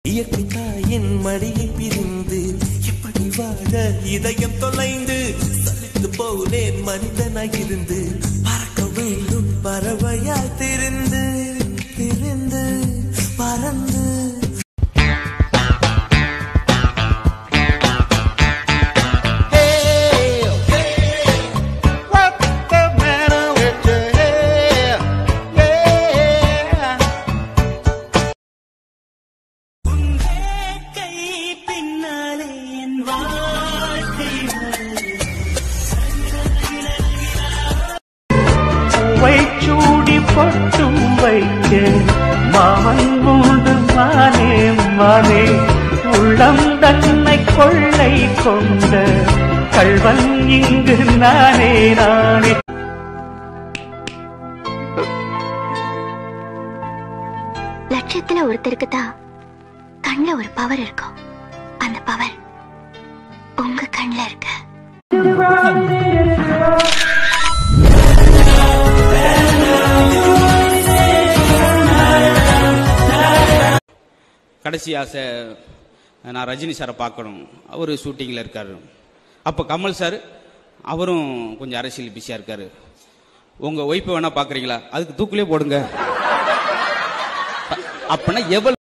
இயற்கை தாயின் மடியை பிரிந்து எப்படி வாழ இதயம் தொலைந்து சலித்து போனேன் மனிதனாய் இருந்து பறக்க வேண்டும் பறவையாய் திரிந்து திரிந்து பறந்து கை பின்னாலே என் வாழ்க்கை பூவை சூடி பொட்டும் வைக்க மாமன் உண்டு மானே மானே உள்ளம் தன்னை கொள்ளை கொண்ட கள்வன் இங்கு நானே நானே லட்சத்துல ஒருத்தருக்கு தான் கண்ணுல ஒரு பவர் இருக்கும் அந்த பவர் உங்க கண்ணுல இருக்கு கடைசி ஆசை நான் ரஜினி சாரை பார்க்கணும் அவர் ஷூட்டிங்கில் இருக்காரு அப்போ கமல் சார் அவரும் கொஞ்சம் அரசியல் பிஸியாக இருக்காரு உங்கள் ஒய்ஃபை வேணா பார்க்குறீங்களா அதுக்கு தூக்குலேயே போடுங்க அப்படின்னா எவ்வளவு